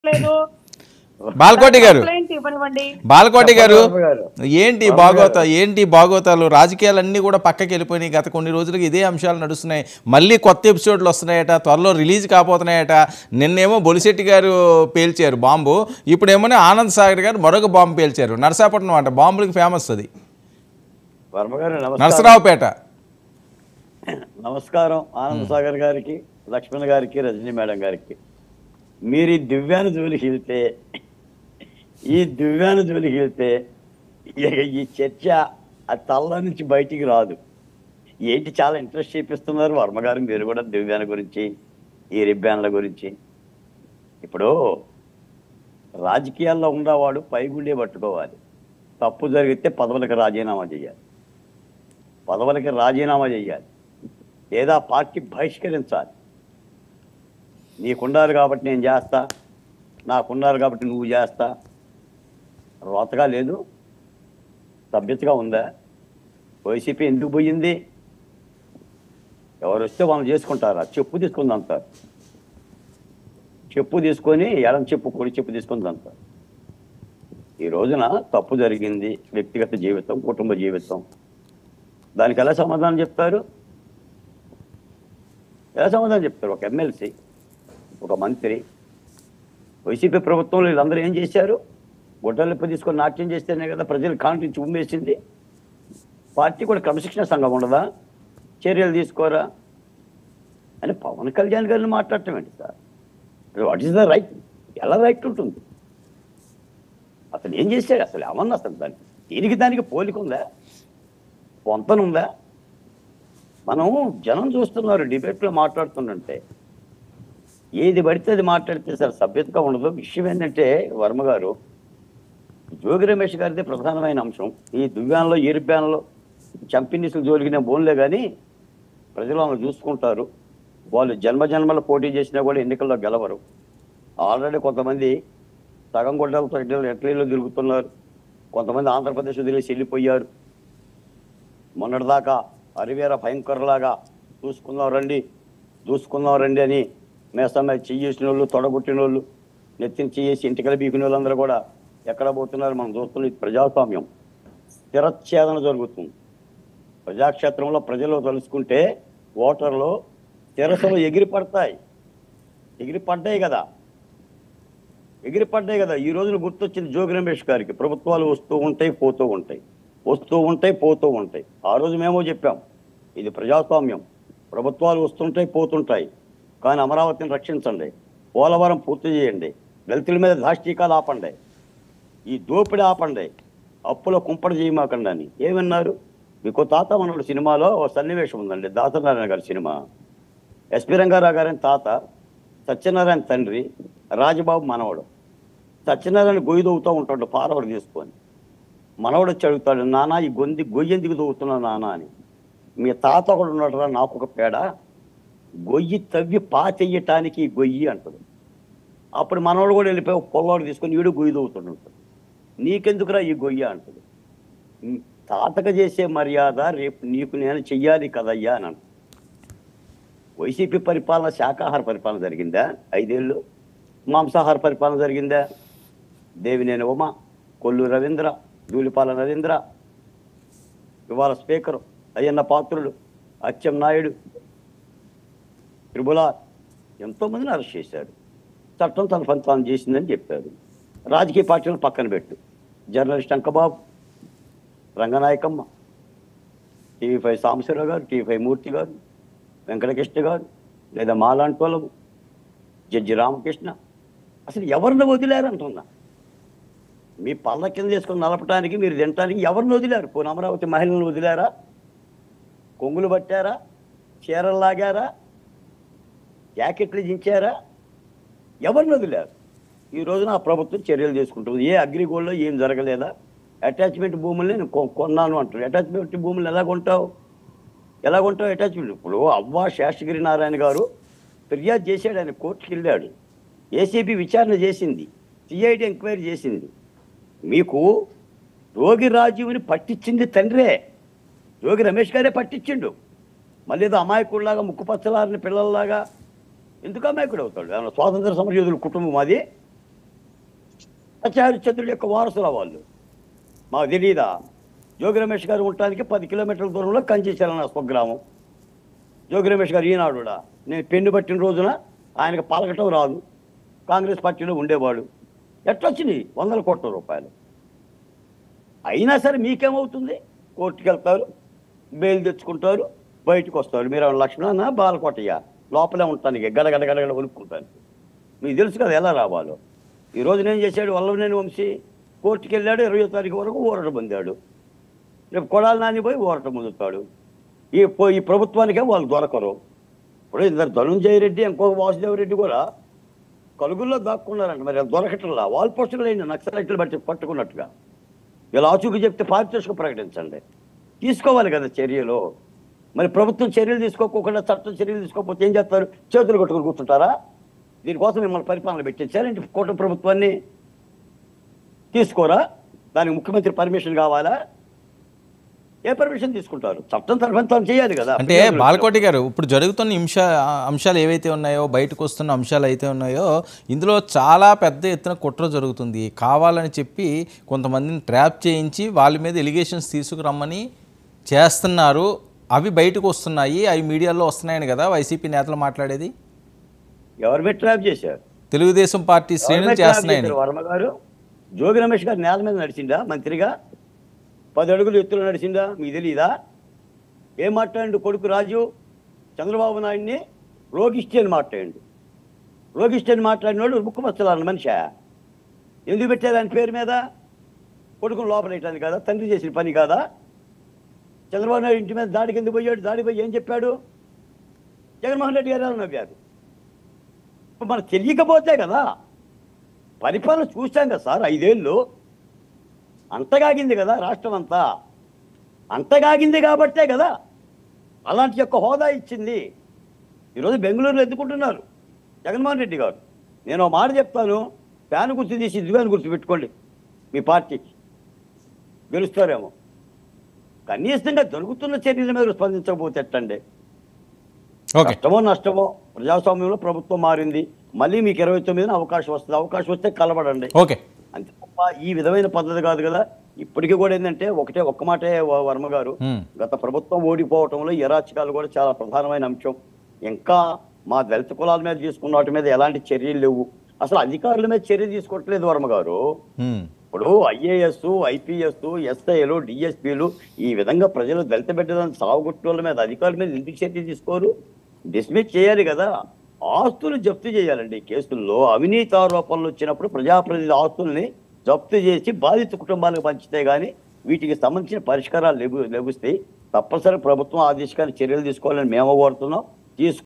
లేదు బాలకోటి గారు కంప్లైంట్ ఇవ్వనివ్వండి బాలకోటి గారు చెప్పండి గారు. ఏంటి భాగవత ఏంటి భాగవతాలు రాజకీయాలన్నీ కూడా పక్కకి వెళ్ళిపోయినాయి గత కొన్ని రోజులుగా ఇదే అంశాలు నడుస్తున్నాయి మళ్ళీ కొత్త ఎపిసోడ్లు వస్తున్నాయట త్వరలో రిలీజ్ కాబోతున్నాయట నిన్నేమో బొలిశెట్టి గారు పేల్చారు బాంబు ఇప్పుడేమో ఆనంద్ సాగర్ గారు మరొక బాంబు పేల్చారు నరసాపట్నం అంట బాంబులకి ఫేమస్ అది వర్మ గారు నమస్కారం నరసరావుపేట నమస్కారం ఆనంద్ సాగర్ గారికి లక్ష్మణ్ గారికి రజనీ మేడం గారికి మీరు ఈ దివ్యాను జోలికి వెళ్తే ఈ దివ్యాను జోలికి వెళ్తే ఇక ఈ చర్చ ఆ తల్ల నుంచి బయటికి రాదు ఏంటి చాలా ఇంట్రెస్ట్ చూపిస్తున్నారు వర్మ గారు మీరు కూడా దివ్యాన గురించి ఈ రిబ్యాన్ల గురించి ఇప్పుడు రాజకీయాల్లో ఉన్నవాడు పైగుండే పట్టుకోవాలి తప్పు జరిగితే పదవులకు రాజీనామా చేయాలి పదవులకి రాజీనామా చేయాలి లేదా పార్టీ బహిష్కరించాలి నీకున్నారు కాబట్టి నేను చేస్తా నాకున్నారు కాబట్టి నువ్వు చేస్తా రోతగా లేదు సభ్యతగా ఉందా వైసీపీ ఎందుకు పోయింది ఎవరు వస్తే వాళ్ళు చేసుకుంటారా చెప్పు తీసుకుందాం సార్ చెప్పు తీసుకొని ఎడం చెప్పు కొడి చెప్పు తీసుకుందాం సార్ ఈ రోజున తప్పు జరిగింది వ్యక్తిగత జీవితం కుటుంబ జీవితం దానికి ఎలా సమాధానం చెప్తారు ఎలా సమాధానం చెప్తారు ఒక ఎమ్మెల్సీ ఒక మంత్రి వైసీపీ ప్రభుత్వంలో వీళ్ళందరూ ఏం చేశారు గుడ్డలిప్ప తీసుకొని నాట్యం చేస్తేనే కదా ప్రజలు కాంటించి ఉమ్మేసింది పార్టీ కూడా క్రమశిక్షణ సంఘం ఉండదా చర్యలు తీసుకోరా అని పవన్ కళ్యాణ్ గారిని మాట్లాడటం ఏంటి sir what is the right ఎలా రైట్ ఉంటుంది అసలు ఏం చేశాడు అసలు ఏమన్నా అసలు దానికి దీనికి దానికి పోలిక ఉందా పొంతనుందా మనం జనం చూస్తున్నారు డిబేట్లో మాట్లాడుతుంటే ఏది పడితే అది మాట్లాడితే సార్ సభ్యతగా ఉండదు విషయం ఏంటంటే వర్మ గారు జోగి రమేష్ గారిది ప్రధానమైన అంశం ఈ దువ్యాన్లో ఎరుబ్యాన్లో చంపినీసులు జోలిగిన బోన్లే కానీ ప్రజలు వాళ్ళని చూసుకుంటారు వాళ్ళు జన్మ జన్మల పోటీ చేసినా కూడా ఎన్నికల్లో గెలవరు ఆల్రెడీ కొంతమంది సగం గొడ్డలతో ఇడ్లీలు ఎట్లీలో తిరుగుతున్నారు కొంతమంది ఆంధ్రప్రదేశ్ వదిలేసి వెళ్ళిపోయారు మొన్నటిదాకా అరివేర భయంకరలాగా చూసుకుందాం రండి చూసుకుందాం రండి అని మేసమ్మ చెయ్యేసిన వాళ్ళు తొడగొట్టిన వాళ్ళు నెత్తిన చెయ్యేసి ఇంటికల బీకిన వాళ్ళందరూ కూడా ఎక్కడ పోతున్నారు మనం చూస్తున్న ఇది ప్రజాస్వామ్యం స్థిరచ్ఛేదన జరుగుతుంది ప్రజాక్షేత్రంలో ప్రజలు తలుసుకుంటే ఓటర్లు తెరసలు ఎగిరి పడతాయి ఎగిరి పడ్డాయి కదా ఎగిరి పడ్డాయి కదా ఈ రోజున గుర్తొచ్చింది జోగి రమేష్ గారికి ప్రభుత్వాలు వస్తూ ఉంటాయి పోతూ ఉంటాయి వస్తూ ఉంటాయి పోతూ ఉంటాయి ఆ రోజు మేమో చెప్పాం ఇది ప్రజాస్వామ్యం ప్రభుత్వాలు వస్తుంటాయి పోతుంటాయి కానీ అమరావతిని రక్షించండి పోలవరం పూర్తి చేయండి దళితుల మీద దాష్టీకాలు ఆపండి ఈ దోపిడీ ఆపండి అప్పుల కుంపడి చేయమాకండి అని ఏమన్నారు మీకు తాత మనోడు సినిమాలో ఓ సన్నివేశం ఉందండి దాసనారాయణ గారి సినిమా ఎస్పి రంగారావు గారి తాత సత్యనారాయణ తండ్రి రాజబాబు మనవడు సత్యనారాయణ గొయ్యి దవ్వుతూ ఉంటాడు పారవడు తీసుకొని మనవడు వచ్చి అడుగుతాడు నాన్న ఈ గొంది గొయ్యి ఎందుకు దవ్వుతున్నావు నాన్న అని మీ తాత ఒకడు ఉన్నాడురా నాకు ఒక పేడ గొయ్యి తవ్వి పాతెయ్యటానికి ఈ గొయ్యి అంటాడు అప్పుడు మనవాడు కూడా వెళ్ళిపోయి ఒక పొల్లవాడు తీసుకొని వీడు గొయ్యి దవ్వుతుంటాడు నీకెందుకురా ఈ గొయ్య అంటాడు "ఉమ్, తాతకు చేసే మర్యాద రేపు నీకు నేను చెయ్యాలి కదయ్యా అని అంటాడు వైసీపీ పరిపాలన శాకాహార పరిపాలన జరిగిందా ఐదేళ్ళు మాంసాహార పరిపాలన జరిగిందా దేవినేని ఉమ కొల్లు రవీంద్ర ధూళిపాల నరేంద్ర ఇవాళ స్పీకరు అయ్యన్న పాత్రుడు అచ్చెం నాయుడు త్రిబులార్ ఎంతోమందిని అరెస్ట్ చేశారు చట్టం తన పని తాను చేసిందని చెప్పారు రాజకీయ పార్టీలను పక్కన పెట్టు journalist Ankababu Ranganayakamma TV five Sambasivarao గారు టీవీ ఫైవ్ మూర్తి గారు వెంకటకృష్ణ గారు లేదా మాలాంటి వాళ్ళము జడ్జి రామకృష్ణ అసలు ఎవరిని వదిలేరు అంటున్నా మీ పళ్ళ కింద చేసుకుని నలపటానికి మీరు తినటానికి ఎవరిని వదిలేరు పోనీ అమరావతి మహిళలను వదిలేరా కొంగులు పట్టారా చీరలు లాగారా జాకెట్లు దించారా ఎవరిని వదిలేరు ఈ రోజున ఆ ప్రభుత్వం చర్యలు తీసుకుంటుంది ఏ అగ్రిగోల్డ్లో ఏం జరగలేదా అటాచ్మెంట్ భూముల్ని నేను కొ- కొన్నాను అంటారు అటాచ్మెంట్ భూములు ఎలా కొంటావు ఎలా కొంటావు అటాచ్మెంట్ ఇప్పుడు అవ్వా శేషగిరి నారాయణ గారు ఫిర్యాదు చేశాడు ఆయన కోర్టుకి వెళ్ళాడు ఏసీబీ విచారణ చేసింది సిఐడి ఎంక్వైరీ చేసింది మీకు రోగి రాజీవుని పట్టించింది తండ్రే యోగి రమేష్ గారే పట్టించిండు మళ్ళీ ఏదో అమాయకుడిలాగా ముక్కుపచ్చలారిన పిల్లల్లాగా ఎందుకు అమాయకుడు అవుతాడు ఏమన్నా స్వాతంత్ర సమరయోధుల కుటుంబం అది సత్యహరిశ్చంద్రుడి యొక్క వారసుల వాళ్ళు మాకు తెలియదా జోగి రమేష్ గారు ఉండటానికి పది కిలోమీటర్ల దూరంలో కంచేశారన్న స్వగ్రామం జోగి రమేష్ గారు ఈనాడు కూడా నేను పెన్ను పట్టిన రోజున ఆయనకు పలకటం రాదు కాంగ్రెస్ పార్టీలో ఉండేవాడు ఎట్లొచ్చినాయి వందల కోట్ల రూపాయలు అయినా సరే మీకేమవుతుంది కోర్టుకి వెళ్తారు బెయిల్ తెచ్చుకుంటారు బయటకు వస్తారు మీరు ఏమన్నా లక్ష్మణ బాలకోటయ్య లోపలే ఉంటాను ఇక గడగడ గడగడ కొనుక్కుంటాను మీకు తెలుసు కదా ఎలా రావాలో ఈ రోజు నేను చేశాడు వల్లభనేని వంశీ కోర్టుకి వెళ్ళాడు ఇరవై తారీఖు వరకు ఊరట పొందాడు రేపు కొడాలి నాని పోయి ఊరట పొందుతాడు ఈ పో- ఈ ప్రభుత్వానికే వాళ్ళు దొరకరు ఇప్పుడు ఇద్దరు ధనుంజయ రెడ్డి ఇంకొక వాసుదేవ్ రెడ్డి కూడా కలుగుల్లో దాక్కున్నారంట మరి వాళ్ళు దొరకట్లా వాల్ పోస్టులు అయిన నక్సలైట్లు బట్టి పట్టుకున్నట్టుగా ఇలా ఆచూకీ చెప్తే పారితోషిక ప్రకటించండి తీసుకోవాలి కదా చర్యలు మరి ప్రభుత్వం చర్యలు తీసుకోకుండా చట్టం చర్యలు తీసుకోకపోతే ఏం చేస్తారు చేతులు కొట్టుకుని కూర్చుంటారా దీనికోసం మిమ్మల్ని పరిపాలన పెట్టించారంటే కూటమి ప్రభుత్వాన్ని తీసుకోరా దానికి ముఖ్యమంత్రి పర్మిషన్ కావాలా ఏ పర్మిషన్ తీసుకుంటారు చట్టం తరఫున తాను చేయాలి కదా అంటే బాలకోటి గారు ఇప్పుడు జరుగుతున్న అంశ అంశాలు ఏవైతే ఉన్నాయో బయటకు వస్తున్న అంశాలు అయితే ఉన్నాయో ఇందులో చాలా పెద్ద ఎత్తున కుట్ర జరుగుతుంది కావాలని చెప్పి కొంతమందిని ట్రాప్ చేయించి వాళ్ళ మీద ఎలిగేషన్స్ తీసుకురమ్మని చేస్తున్నారు అవి బయటకు వస్తున్నాయి అవి మీడియాలో వస్తున్నాయని కదా వైసీపీ నేతలు మాట్లాడేది ఎవరి మీద ట్రాప్ చేశారు తెలుగుదేశం పార్టీ శ్రేణులు ఎవరి మీద ట్రాప్ చేస్తున్నాయని చేశారు వర్మ గారు జోగి రమేష్ గారు నేల మీద నడిచిందా మంత్రిగా పది అడుగులు ఎత్తులో నడిచిందా మీకు తెలియదా ఏం మాట్లాడండి కొడుకు రాజు చంద్రబాబు నాయుడిని రోగిష్టి అని మాట్లాడండి రోగిష్టి అని మాట్లాడినోడు ముక్కుమచ్చలాన్న మనిషా ఎందుకు పెట్టారు ఆయన పేరు మీద కొడుకుని లోపల వేయటానికి కదా తండ్రి చేసిన పని కాదా చంద్రబాబు నాయుడు ఇంటి మీద దాడికి ఎందుకు పోయాడు దాడి పోయి ఏం చెప్పాడు జగన్మోహన్ రెడ్డి గారు ఎలా నవ్వారు ఇప్పుడు మనకు తెలియకపోతే కదా పరిపాలన చూశాం కదా సార్ ఐదేళ్ళు అంతగాగింది కదా రాష్ట్రం అంతా అంతగాగింది కాబట్టే కదా అలాంటి యొక్క హోదా ఇచ్చింది ఈరోజు బెంగళూరులో ఎత్తుకుంటున్నారు జగన్మోహన్ రెడ్డి గారు నేను ఒక మాట చెప్తాను ఫ్యాన్ గుర్తు తీసి ఇదిగాని గుర్తు పెట్టుకోండి మీ పార్టీకి గెలుస్తారేమో కనీసంగా దొరుకుతున్న చర్యల మీద స్పందించకపోతే ఎట్టండి ఓకే కష్టమో నష్టమో ప్రజాస్వామ్యంలో ప్రభుత్వం మారింది మళ్ళీ మీకు ఇరవై తొమ్మిదిన అవకాశం వస్తుంది అవకాశం వస్తే కలబడండి ఓకే అంతే తప్ప ఈ విధమైన పద్ధతి కాదు కదా ఇప్పటికీ కూడా ఏంటంటే ఒకటే ఒక్క మాటే వ- వర్మ గారు హ్మ్. గత ప్రభుత్వం ఓడిపోవటంలో ఈ అరాచకాలు కూడా చాలా ప్రధానమైన అంశం ఇంకా మా దళిత కులాల మీద తీసుకున్న వాటి మీద ఎలాంటి చర్యలు లేవు అసలు అధికారుల మీద చర్య తీసుకోవట్లేదు వర్మ గారు హ్మ్. ఇప్పుడు ఐఏఎస్ ఐపీఎస్ ఎస్ఐలు డిఎస్పీలు ఈ విధంగా ప్రజలు దళిత బిడ్డలను సాగుగొట్టుల మీద అధికారుల మీద ఎందుకు చర్య తీసుకోరు డిస్మిస్ చేయాలి కదా ఆస్తులు జప్తు చేయాలండి ఈ కేసుల్లో అవినీతి ఆరోపణలు వచ్చినప్పుడు ప్రజాప్రతినిధి ఆస్తుల్ని జప్తు చేసి బాధిత కుటుంబాలకు పంచితే గానీ వీటికి సంబంధించిన పరిష్కారాలు లెగు లభిస్తాయి తప్పనిసరి ప్రభుత్వం ఆ దిశగా చర్యలు తీసుకోవాలని మేము కోరుతున్నాం తీసుకు